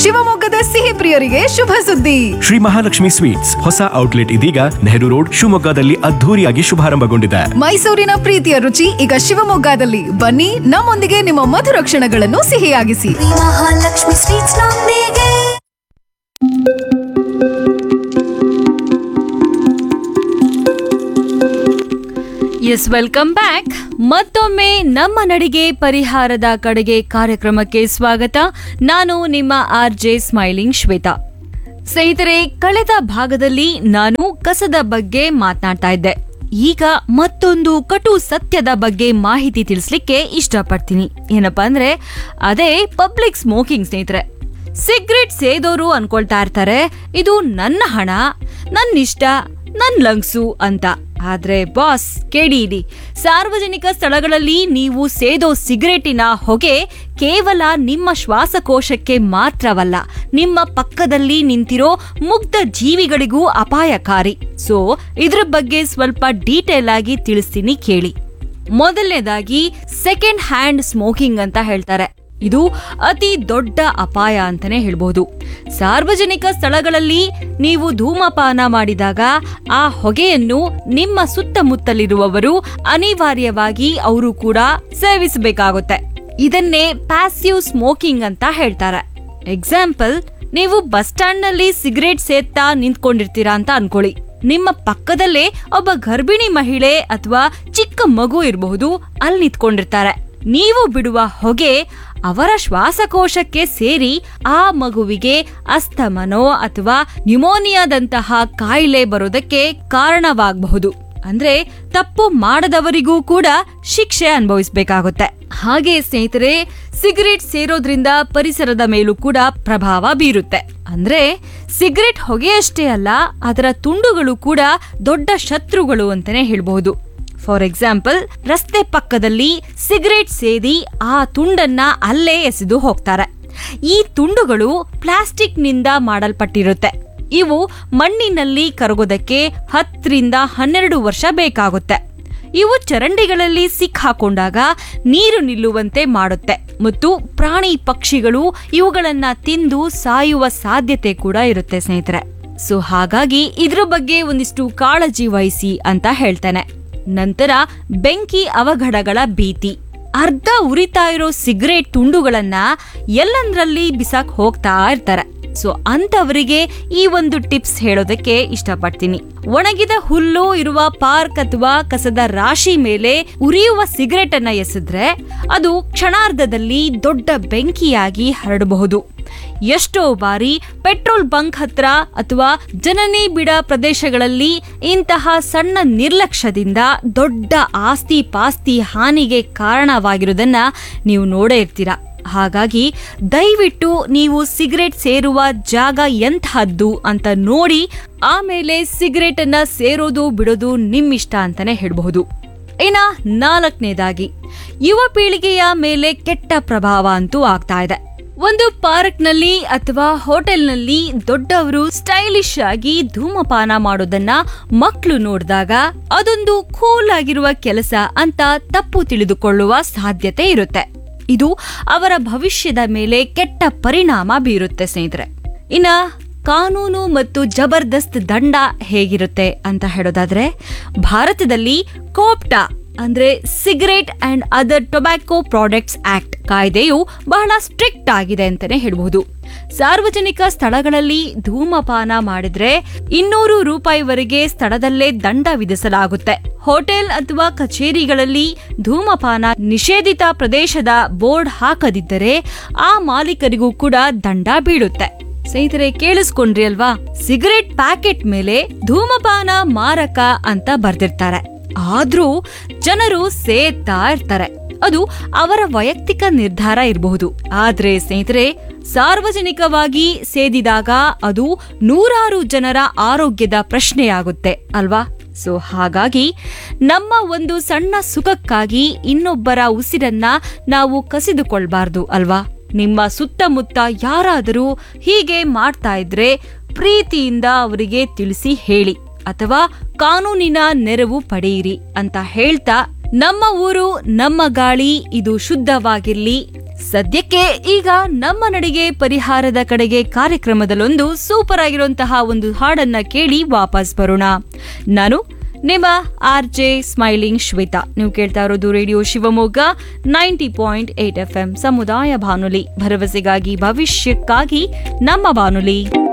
ಶಿವಮೊಗ್ಗದ ಸಿಹಿ ಪ್ರಿಯರಿಗೆ ಶುಭ ಸುದ್ದಿ ಶ್ರೀ ಮಹಾಲಕ್ಷ್ಮಿ ಸ್ವೀಟ್ಸ್ ಹೊಸ ಔಟ್ಲೆಟ್ ಇದೀಗ ನೆಹರು ರೋಡ್ ಶಿವಮೊಗ್ಗದಲ್ಲಿ ಅದ್ಧೂರಿಯಾಗಿ ಶುಭಾರಂಭಗೊಂಡಿದೆ ಮೈಸೂರಿನ ಪ್ರೀತಿಯ ರುಚಿ ಈಗ ಶಿವಮೊಗ್ಗದಲ್ಲಿ ಬನ್ನಿ ನಮ್ಮೊಂದಿಗೆ ನಿಮ್ಮ ಮಧುರ ಕ್ಷಣಗಳನ್ನು ಸಿಹಿಯಾಗಿಸಿ ಮಹಾಲಕ್ಷ್ಮಿ ಸ್ವೀಟ್ಸ್ ನೊಂದಿಗೆ ಎಸ್ ವೆಲ್ಕಮ್ ಬ್ಯಾಕ್ ಮತ್ತೊಮ್ಮೆ ನಮ್ಮ ನಡಿಗೆ ಪರಿಹಾರದ ಕಡೆಗೆ ಕಾರ್ಯಕ್ರಮಕ್ಕೆ ಸ್ವಾಗತ ನಾನು ನಿಮ್ಮ ಆರ್ ಜೆ ಸ್ಮೈಲಿಂಗ್ ಶ್ವೇತಾ ಸ್ನೇಹಿತರೆ ಕಳೆದ ಭಾಗದಲ್ಲಿ ನಾನು ಕಸದ ಬಗ್ಗೆ ಮಾತನಾಡ್ತಾ ಇದ್ದೆ ಈಗ ಮತ್ತೊಂದು ಕಟು ಸತ್ಯದ ಬಗ್ಗೆ ಮಾಹಿತಿ ತಿಳಿಸ್ಲಿಕ್ಕೆ ಇಷ್ಟಪಡ್ತೀನಿ ಏನಪ್ಪಾ ಅಂದ್ರೆ ಅದೇ ಪಬ್ಲಿಕ್ ಸ್ಮೋಕಿಂಗ್ ಸ್ನೇಹಿತರೆ ಸಿಗರೆಟ್ ಸೇದೋರು ಅನ್ಕೊಳ್ತಾ ಇರ್ತಾರೆ ಇದು ನನ್ನ ಹಣ ನನ್ನ ಇಷ್ಟ ನನ್ ಲಂಗ್ಸು ಅಂತ ಆದ್ರೆ ಬಾಸ್ ಕೇಳಿ ಸಾರ್ವಜನಿಕ ಸ್ಥಳಗಳಲ್ಲಿ ನೀವು ಸೇದೋ ಸಿಗರೇಟಿನ ಹೊಗೆ ಕೇವಲ ನಿಮ್ಮ ಶ್ವಾಸಕೋಶಕ್ಕೆ ಮಾತ್ರವಲ್ಲ ನಿಮ್ಮ ಪಕ್ಕದಲ್ಲಿ ನಿಂತಿರೋ ಮುಗ್ಧ ಜೀವಿಗಳಿಗೂ ಅಪಾಯಕಾರಿ ಸೊ ಇದ್ರ ಬಗ್ಗೆ ಸ್ವಲ್ಪ ಡೀಟೇಲ್ ಆಗಿ ತಿಳಿಸ್ತೀನಿ ಕೇಳಿ ಮೊದಲನೇದಾಗಿ ಸೆಕೆಂಡ್ ಹ್ಯಾಂಡ್ ಸ್ಮೋಕಿಂಗ್ ಅಂತ ಹೇಳ್ತಾರೆ ಇದು ಅತಿ ದೊಡ್ಡ ಅಪಾಯ ಅಂತಾನೆ ಹೇಳ್ಬಹುದು ಸಾರ್ವಜನಿಕ ಸ್ಥಳಗಳಲ್ಲಿ ನೀವು ಧೂಮಪಾನ ಮಾಡಿದಾಗ ಆ ಹೊಗೆಯನ್ನು ನಿಮ್ಮ ಸುತ್ತಮುತ್ತಲಿರುವವರು ಅನಿವಾರ್ಯವಾಗಿ ಅವರು ಕೂಡ ಸೇವಿಸಬೇಕಾಗುತ್ತೆ ಇದನ್ನೇ ಪ್ಯಾಸಿವ್ ಸ್ಮೋಕಿಂಗ್ ಅಂತ ಹೇಳ್ತಾರೆ ಎಕ್ಸಾಂಪಲ್ ನೀವು ಬಸ್ ಸ್ಟ್ಯಾಂಡ್ ನಲ್ಲಿ ಸಿಗರೇಟ್ ಸೇದ್ತಾ ನಿಂತ್ಕೊಂಡಿರ್ತೀರಾ ಅಂತ ಅನ್ಕೊಳ್ಳಿ ನಿಮ್ಮ ಪಕ್ಕದಲ್ಲೇ ಒಬ್ಬ ಗರ್ಭಿಣಿ ಮಹಿಳೆ ಅಥವಾ ಚಿಕ್ಕ ಮಗು ಇರಬಹುದು ಅಲ್ಲಿ ನಿಂತ್ಕೊಂಡಿರ್ತಾರೆ ನೀವು ಬಿಡುವ ಹೊಗೆ ಅವರ ಶ್ವಾಸಕೋಶಕ್ಕೆ ಸೇರಿ ಆ ಮಗುವಿಗೆ ಅಸ್ತಮನೋ ಅಥವಾ ನ್ಯುಮೋನಿಯಾದಂತಹ ಕಾಯಿಲೆ ಬರೋದಕ್ಕೆ ಕಾರಣವಾಗಬಹುದು ಅಂದ್ರೆ ತಪ್ಪು ಮಾಡದವರಿಗೂ ಕೂಡ ಶಿಕ್ಷೆ ಅನುಭವಿಸಬೇಕಾಗುತ್ತೆ ಹಾಗೆ ಸ್ನೇಹಿತರೆ ಸಿಗರೇಟ್ ಸೇರೋದ್ರಿಂದ ಪರಿಸರದ ಮೇಲೂ ಕೂಡ ಪ್ರಭಾವ ಬೀರುತ್ತೆ ಅಂದ್ರೆ ಸಿಗರೇಟ್ ಹೊಗೆಯಷ್ಟೇ ಅಲ್ಲ ಅದರ ತುಂಡುಗಳು ಕೂಡ ದೊಡ್ಡ ಶತ್ರುಗಳು ಅಂತಾನೆ ಹೇಳ್ಬಹುದು ಫಾರ್ ಎಕ್ಸಾಂಪಲ್ ರಸ್ತೆ ಪಕ್ಕದಲ್ಲಿ ಸಿಗರೇಟ್ ಸೇದಿ ಆ ತುಂಡನ್ನ ಅಲ್ಲೇ ಎಸೆದು ಹೋಗ್ತಾರೆ ಈ ತುಂಡುಗಳು ಪ್ಲಾಸ್ಟಿಕ್ನಿಂದ ಮಾಡಲ್ಪಟ್ಟಿರುತ್ತೆ ಇವು ಮಣ್ಣಿನಲ್ಲಿ ಕರಗೋದಕ್ಕೆ ಹತ್ತರಿಂದ ಹನ್ನೆರಡು ವರ್ಷ ಬೇಕಾಗುತ್ತೆ ಇವು ಚರಂಡಿಗಳಲ್ಲಿ ಸಿಕ್ಕಾಕೊಂಡಾಗ ನೀರು ನಿಲ್ಲುವಂತೆ ಮಾಡುತ್ತೆ ಮತ್ತು ಪ್ರಾಣಿ ಪಕ್ಷಿಗಳು ಇವುಗಳನ್ನ ತಿಂದು ಸಾಯುವ ಸಾಧ್ಯತೆ ಕೂಡ ಇರುತ್ತೆ ಸ್ನೇಹಿತರೆ ಸೊ ಹಾಗಾಗಿ ಇದ್ರ ಬಗ್ಗೆ ಒಂದಿಷ್ಟು ಕಾಳಜಿ ವಹಿಸಿ ಅಂತ ಹೇಳ್ತೇನೆ ನಂತರ ಬೆಂಕಿ ಅವಘಡಗಳ ಭೀತಿ ಅರ್ಧ ಉರಿತಾ ಇರೋ ಸಿಗರೇಟ್ ತುಂಡುಗಳನ್ನ ಎಲ್ಲಂದ್ರಲ್ಲಿ ಬಿಸಾಕ್ ಹೋಗ್ತಾ ಇರ್ತಾರೆ ಸೊ ಅಂತವರಿಗೆ ಈ ಒಂದು ಟಿಪ್ಸ್ ಹೇಳೋದಕ್ಕೆ ಇಷ್ಟಪಡ್ತೀನಿ ಒಣಗಿದ ಹುಲ್ಲು ಇರುವ ಪಾರ್ಕ್ ಅಥವಾ ಕಸದ ರಾಶಿ ಮೇಲೆ ಉರಿಯುವ ಸಿಗರೇಟ್ ಅನ್ನ ಎಸೆದ್ರೆ ಅದು ಕ್ಷಣಾರ್ಧದಲ್ಲಿ ದೊಡ್ಡ ಬೆಂಕಿಯಾಗಿ ಹರಡಬಹುದು ಎಷ್ಟೋ ಬಾರಿ ಪೆಟ್ರೋಲ್ ಬಂಕ್ ಹತ್ರ ಅಥವಾ ಜನನಿ ಬಿಡ ಪ್ರದೇಶಗಳಲ್ಲಿ ಇಂತಹ ಸಣ್ಣ ನಿರ್ಲಕ್ಷ್ಯದಿಂದ ದೊಡ್ಡ ಆಸ್ತಿ ಪಾಸ್ತಿ ಹಾನಿಗೆ ಕಾರಣವಾಗಿರುವುದನ್ನ ನೀವು ನೋಡೇ ಇರ್ತೀರಾ ಹಾಗಾಗಿ ದಯವಿಟ್ಟು ನೀವು ಸಿಗರೇಟ್ ಸೇರುವ ಜಾಗ ಎಂತಹದ್ದು ಅಂತ ನೋಡಿ ಆಮೇಲೆ ಸಿಗರೇಟ್ ಅನ್ನ ಸೇರೋದು ಬಿಡೋದು ನಿಮ್ಮಿಷ್ಟ ಅಂತಾನೆ ಹೇಳಬಹುದು ಇನ್ನ ನಾಲ್ಕನೇದಾಗಿ ಯುವ ಪೀಳಿಗೆಯ ಮೇಲೆ ಕೆಟ್ಟ ಪ್ರಭಾವ ಅಂತೂ ಆಗ್ತಾ ಇದೆ ಒಂದು ಪಾರ್ಕ್ ನಲ್ಲಿ ಅಥವಾ ಹೋಟೆಲ್ನಲ್ಲಿ ದೊಡ್ಡವರು ಸ್ಟೈಲಿಶ್ ಆಗಿ ಧೂಮಪಾನ ಮಾಡೋದನ್ನ ಮಕ್ಕಳು ನೋಡಿದಾಗ ಅದೊಂದು ಕೂಲ್ ಆಗಿರುವ ಕೆಲಸ ಅಂತ ತಪ್ಪು ತಿಳಿದುಕೊಳ್ಳುವ ಸಾಧ್ಯತೆ ಇರುತ್ತೆ ಇದು ಅವರ ಭವಿಷ್ಯದ ಮೇಲೆ ಕೆಟ್ಟ ಪರಿಣಾಮ ಬೀರುತ್ತೆ ಸ್ನೇಹಿತರೆ ಇನ್ನ ಕಾನೂನು ಮತ್ತು ಜಬರ್ದಸ್ತ್ ದಂಡ ಹೇಗಿರುತ್ತೆ ಅಂತ ಹೇಳೋದಾದ್ರೆ ಭಾರತದಲ್ಲಿ ಕೋಪ್ಟಾ ಅಂದ್ರೆ cigarette and other tobacco products act ಕಾಯ್ದೆಯು ಬಹಳ ಸ್ಟ್ರಿಕ್ಟ್ ಆಗಿದೆ ಅಂತಾನೆ ಹೇಳ್ಬಹುದು ಸಾರ್ವಜನಿಕ ಸ್ಥಳಗಳಲ್ಲಿ ಧೂಮಪಾನ ಮಾಡಿದ್ರೆ ಇನ್ನೂರು ರೂಪಾಯಿವರೆಗೆ ಸ್ಥಳದಲ್ಲೇ ದಂಡ ವಿಧಿಸಲಾಗುತ್ತೆ ಹೋಟೆಲ್ ಅಥವಾ ಕಚೇರಿಗಳಲ್ಲಿ ಧೂಮಪಾನ ನಿಷೇಧಿತ ಪ್ರದೇಶದ ಬೋರ್ಡ್ ಹಾಕದಿದ್ದರೆ ಆ ಮಾಲೀಕರಿಗೂ ಕೂಡ ದಂಡ ಬೀಳುತ್ತೆ ಸ್ನೇಹಿತರೆ ಕೇಳಿಸ್ಕೊಂಡ್ರಿ ಅಲ್ವಾ ಸಿಗರೆಟ್ ಪ್ಯಾಕೆಟ್ ಮೇಲೆ ಧೂಮಪಾನ ಮಾರಕ ಅಂತ ಬರ್ದಿರ್ತಾರೆ ಆದ್ರೂ ಜನರು ಸೇತಾ ಇರ್ತಾರೆ ಅದು ಅವರ ವೈಯಕ್ತಿಕ ನಿರ್ಧಾರ ಇರಬಹುದು ಆದ್ರೆ ಸ್ನೇಹಿತರೆ ಸಾರ್ವಜನಿಕವಾಗಿ ಸೇದಿದಾಗ ಅದು ನೂರಾರು ಜನರ ಆರೋಗ್ಯದ ಪ್ರಶ್ನೆಯಾಗುತ್ತೆ ಅಲ್ವಾ ಸೊ ಹಾಗಾಗಿ ನಮ್ಮ ಒಂದು ಸಣ್ಣ ಸುಖಕ್ಕಾಗಿ ಇನ್ನೊಬ್ಬರ ಉಸಿರನ್ನ ನಾವು ಕಸಿದುಕೊಳ್ಬಾರ್ದು ಅಲ್ವಾ ನಿಮ್ಮ ಸುತ್ತಮುತ್ತ ಯಾರಾದರೂ ಹೀಗೆ ಮಾಡ್ತಾ ಇದ್ರೆ ಪ್ರೀತಿಯಿಂದ ಅವರಿಗೆ ತಿಳಿಸಿ ಹೇಳಿ ಅಥವಾ ಕಾನೂನಿನ ನೆರವು ಪಡೆಯಿರಿ ಅಂತ ಹೇಳ್ತಾ ನಮ್ಮ ಊರು ನಮ್ಮ ಗಾಳಿ ಇದು ಶುದ್ಧವಾಗಿರ್ಲಿ ಸದ್ಯಕ್ಕೆ ಈಗ ನಮ್ಮ ನಡಿಗೆ ಪರಿಹಾರದ ಕಡೆಗೆ ಕಾರ್ಯಕ್ರಮದಲ್ಲೊಂದು ಸೂಪರ್ ಆಗಿರುವಂತಹ ಒಂದು ಹಾಡನ್ನ ಕೇಳಿ ವಾಪಸ್ ಬರೋಣ ನಾನು ನಿಮ್ಮ ಆರ್ ಜೆ ಸ್ಮೈಲಿಂಗ್ ಶ್ವೇತಾ ನೀವು ಕೇಳ್ತಾ ಇರೋದು radio Shivamogga ninety point eight F M ಸಮುದಾಯ ಬಾನುಲಿ ಭರವಸೆಗಾಗಿ ಭವಿಷ್ಯಕ್ಕಾಗಿ ನಮ್ಮ ಬಾನುಲಿ